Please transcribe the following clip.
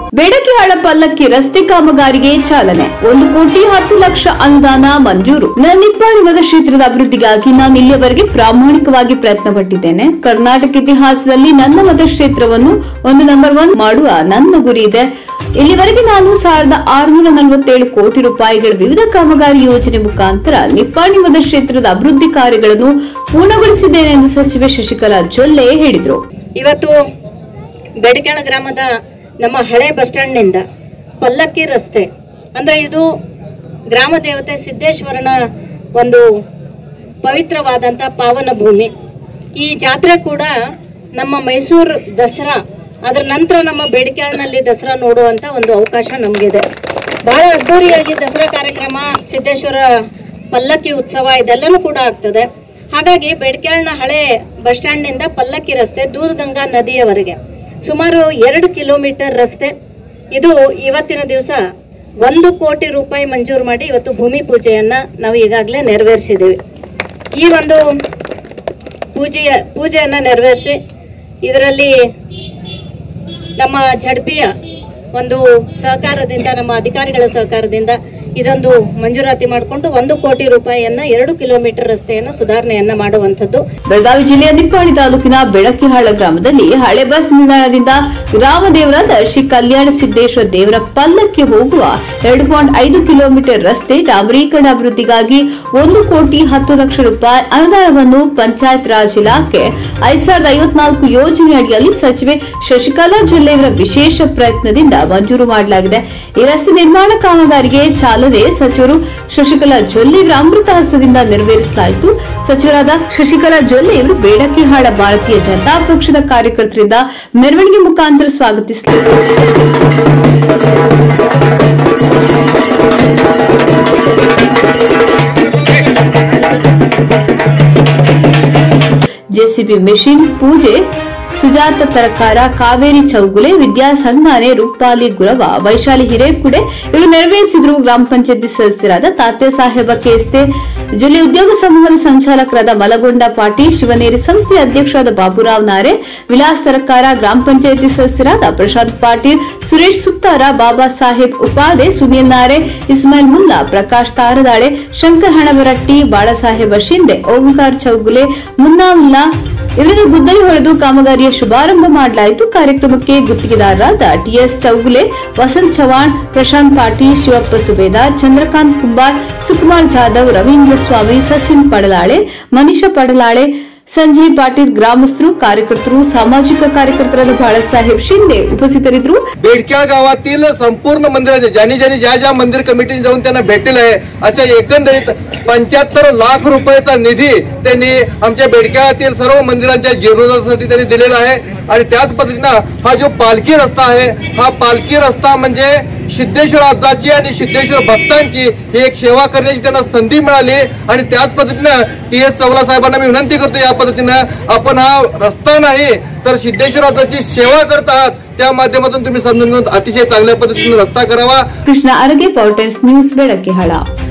ಬೇಡಕಿಹಾಳ ಪಲ್ಲಕ್ಕಿ ರಸ್ತೆ ಕಾಮಗಾರಿಗೆ ಚಾಲನೆ ಒಂದು ಕೋಟಿ ಹತ್ತು ಲಕ್ಷ ಅನುದಾನ ಮಂಜೂರು ನನ್ನ ನಿಪ್ಪಾಣಿ ಮತಕ್ಷೇತ್ರದ ಅಭಿವೃದ್ಧಿಗಾಗಿ ನಾನು ಇಲ್ಲಿಯವರೆಗೆ ಪ್ರಾಮಾಣಿಕವಾಗಿ ಪ್ರಯತ್ನ ಪಟ್ಟಿದ್ದೇನೆ ಕರ್ನಾಟಕ ಇತಿಹಾಸದಲ್ಲಿ ನನ್ನ ಮತಕ್ಷೇತ್ರವನ್ನು ಒಂದು ನಂಬರ್ ಒನ್ ಮಾಡುವ ನನ್ನ ಗುರಿ ಇದೆ ಇಲ್ಲಿವರೆಗೆ ನಾನು ಸಾವಿರದ ಆರುನೂರ ನಲವತ್ತೇಳು ಕೋಟಿ ರೂಪಾಯಿಗಳ ವಿವಿಧ ಕಾಮಗಾರಿ ಯೋಜನೆ ಮುಖಾಂತರ ನಿಪ್ಪಾಣಿ ಮತಕ್ಷೇತ್ರದ ಅಭಿವೃದ್ಧಿ ಕಾರ್ಯಗಳನ್ನು ಪೂರ್ಣಗೊಳಿಸಿದ್ದೇನೆ ಎಂದು ಸಚಿವೆ ಶಶಿಕಲಾ ಜೊಲ್ಲೆ ಹೇಳಿದರು ಇವತ್ತು ಬೆಡಕೆಳ ಗ್ರಾಮದ ನಮ್ಮ ಹಳೆ ಬಸ್ ಸ್ಟ್ಯಾಂಡ್ನಿಂದ ಪಲ್ಲಕ್ಕಿ ರಸ್ತೆ ಅಂದರೆ ಇದು ಗ್ರಾಮ ದೇವತೆ ಸಿದ್ದೇಶ್ವರನ ಒಂದು ಪವಿತ್ರವಾದಂಥ ಪಾವನ ಭೂಮಿ ಈ ಜಾತ್ರೆ ಕೂಡ ನಮ್ಮ ಮೈಸೂರು ದಸರಾ ಅದರ ನಂತರ ನಮ್ಮ ಬೇಡಿಕೆಳ್ನಲ್ಲಿ ದಸರಾ ನೋಡುವಂಥ ಒಂದು ಅವಕಾಶ ನಮಗಿದೆ ಬಹಳ ಅದ್ದೂರಿಯಾಗಿ ದಸರಾ ಕಾರ್ಯಕ್ರಮ ಸಿದ್ದೇಶ್ವರ ಪಲ್ಲಕ್ಕಿ ಉತ್ಸವ ಇದೆಲ್ಲನೂ ಕೂಡ ಆಗ್ತದೆ ಹಾಗಾಗಿ ಬೆಡ್ಕ್ಯಾಳ್ನ ಹಳೆ ಬಸ್ ಸ್ಟ್ಯಾಂಡ್ನಿಂದ ಪಲ್ಲಕ್ಕಿ ರಸ್ತೆ ದೂಧಗಂಗಾ ನದಿಯವರೆಗೆ ಸುಮಾರು ಎರಡು ಕಿಲೋಮೀಟರ್ ರಸ್ತೆ ಇದು ಇವತ್ತಿನ ದಿವಸ ಒಂದು ಕೋಟಿ ರೂಪಾಯಿ ಮಂಜೂರು ಮಾಡಿ ಇವತ್ತು ಭೂಮಿ ಪೂಜೆಯನ್ನ ನಾವು ಈಗಾಗಲೇ ನೆರವೇರಿಸಿದ್ದೀವಿ ಈ ಒಂದು ಪೂಜೆಯ ಪೂಜೆಯನ್ನ ನೆರವೇರಿಸಿ ಇದರಲ್ಲಿ ನಮ್ಮ ಝಡ್ಪಿಯ ಒಂದು ಸಹಕಾರದಿಂದ ನಮ್ಮ ಅಧಿಕಾರಿಗಳ ಸಹಕಾರದಿಂದ ಇದೊಂದು ಮಂಜೂರಾತಿ ಮಾಡಿಕೊಂಡು ಒಂದು ಕೋಟಿ ರೂಪಾಯಿಯನ್ನ ಎರಡು ಕಿಲೋಮೀಟರ್ ರಸ್ತೆಯನ್ನ ಸುಧಾರಣೆಯನ್ನ ಮಾಡುವಂಥದ್ದು ಬೆಳಗಾವಿ ಜಿಲ್ಲೆಯ ನಿಪ್ಪಾಣಿ ತಾಲೂಕಿನ ಬೆಳಕಿಹಾಳ ಗ್ರಾಮದಲ್ಲಿ ಹಳೆ ಬಸ್ ನಿಲ್ದಾಣದಿಂದ ಗ್ರಾಮ ದೇವರಾದ ಶ್ರೀ ಕಲ್ಯಾಣ ಸಿದ್ದೇಶ್ವರ ದೇವರ ಪಲ್ಲಕ್ಕೆ ಹೋಗುವ ಎರಡು ಪಾಯಿಂಟ್ ಐದು ಕಿಲೋಮೀಟರ್ ರಸ್ತೆ ಡಾಂಬರೀಕರಣ ಅಭಿವೃದ್ಧಿಗಾಗಿ ಒಂದು ಕೋಟಿ ಹತ್ತು ಲಕ್ಷ ರೂಪಾಯಿ ಅನುದಾನವನ್ನು ಪಂಚಾಯತ್ ರಾಜ್ ಇಲಾಖೆ ಐದು ಸಾವಿರದ ಐವತ್ನಾಲ್ಕು ಯೋಜನೆ ಅಡಿಯಲ್ಲಿ ಸಚಿವೆ ಶಶಿಕಲಾ ಜೊಲ್ಲೆಯವರ ವಿಶೇಷ ಪ್ರಯತ್ನದಿಂದ ಮಂಜೂರು ಮಾಡಲಾಗಿದೆ ಈ ರಸ್ತೆ ನಿರ್ಮಾಣ ಕಾಮಗಾರಿಗೆ ಚಾಲನೆ ಸಚಿವರು ಶಶಿಕಲಾ ಜೊಲ್ಲೆ ಇವರ ಅಮೃತ ಹಸ್ತದಿಂದ ನೆರವೇರಿಸಲಾಯಿತು ಸಚಿವರಾದ ಶಶಿಕಲಾ ಜೊಲ್ಲೆ ಇವರು ಬೇಡಕಿಹಾಳ ಭಾರತೀಯ ಜನತಾ ಪಕ್ಷದ ಕಾರ್ಯಕರ್ತರಿಂದ ಮೆರವಣಿಗೆ ಮುಖಾಂತರ ಸ್ವಾಗತಿಸಲಾಯಿತು ಜೆಸಿಬಿ ಮೆಷಿನ್ ಪೂಜೆ ಸುಜಾತ ತರಕಾರ ಕಾವೇರಿ ಚೌಗುಲೆ ವಿದ್ಯಾಸಂಘಾನೆ ರೂಪಾಲಿ ಗುರವ ವೈಶಾಲಿ ಹಿರೇಕುಡೆ ಇವರು ನೆರವೇರಿಸಿದ್ರು ಗ್ರಾಮ ಪಂಚಾಯತಿ ಸದಸ್ಯರಾದ ತಾತೆ ಸಾಹೇಬ ಕೇಸ್ತೆ ಜಿಲ್ಲೆ ಉದ್ಯೋಗ ಸಮೂಹದ ಸಂಚಾಲಕರಾದ ಮಲಗೊಂಡ ಪಾಟೀಲ್ ಶಿವನೇರಿ ಸಂಸ್ಥೆಯ ಅಧ್ಯಕ್ಷರಾದ ಬಾಬುರಾವ್ ನಾರೆ ವಿಲಾಸ್ ತರಕಾರ ಗ್ರಾಮ ಪಂಚಾಯತಿ ಸದಸ್ಯರಾದ ಪ್ರಶಾಂತ್ ಪಾಟೀಲ್ ಸುರೇಶ್ ಸುತ್ತಾರ ಬಾಬಾ ಸಾಹೇಬ್ ಉಪಾದೆ ಸುನೀಲ್ ನಾರೆ ಇಸ್ಮಾಯಿಲ್ ಮುಲ್ಲಾ ಪ್ರಕಾಶ್ ತಾರದಾಳೆ ಶಂಕರ್ ಹಣವರಟ್ಟಿ ಬಾಳಸಾಹೇಬ ಶಿಂದೆ ಓಂಕಾರ್ ಚೌಗುಲೆ ಮುನ್ನಾವುಲ್ಲಾ ಇವರಿಗೆ ಗುದ್ದಲಿ ಹೊಡೆದು ಕಾಮಗಾರಿಯ ಶುಭಾರಂಭ ಮಾಡಲಾಯಿತು ಕಾರ್ಯಕ್ರಮಕ್ಕೆ ಗುತ್ತಿಗೆದಾರರಾದ ಟಿಎಸ್ ಚೌಗುಲೆ ವಸಂತ್ ಚವಾಣ್ ಪ್ರಶಾಂತ್ ಪಾಟೀಲ್ ಶಿವಪ್ಪ ಸುಬೇದಾರ್ ಚಂದ್ರಕಾಂತ್ ಕುಂಬಾರ್ ಸುಕುಮಾರ್ ಜಾಧವ್ ರವೀಂದ್ರ ಸ್ವಾಮಿ ಸಚಿನ್ ಪಡಲಾಳೆ ಮನೀಷಾ ಪಡಲಾಳೆ ಸಂಜಯ್ ಪಾಟೀಲ್ ಗ್ರಾಮಸ್ಥರು ಕಾರ್ಯಕರ್ತರು सामाजिक कार्यकर्त्याराದ बाळासाहेब शिंदे उपस्थितरिद्ದರು बेडक्या गावातील संपूर्ण मंदिराचे ज्यांनी ज्यांनी ज्या ज्या मंदिर कमिटीने जाऊन त्यांना भेटलेलं आहे अशा एकंदरीत पंच्याहत्तर लाख रुपयाचा निधी त्यांनी आमच्या बेडक्यातील सर्व मंदिरांच्या जीर्णोद्धारासाठी त्यांनी दिलेला आहे आणि त्याच पद्धतीनं हा जो पालखी रस्ता आहे हा पालखी रस्ता म्हणजे सिद्धेश्वर आजाची आणि सिद्धेश्वर भक्तांची ही एक सेवा करण्याची त्यांना संधी मिळाली आणि त्याच पद्धतीनं टी एस चवला साहेबांना मी विनंती करतो या पद्धतीनं आपण हा रस्ता नाही तर सिद्धेश्वर आजाची सेवा करत आहात त्या माध्यमातून तुम्ही समजून घेऊन अतिशय चांगल्या पद्धतीने रस्ता करावा Krishna Arage power times news ಬೆಳಕಿಹಾಳ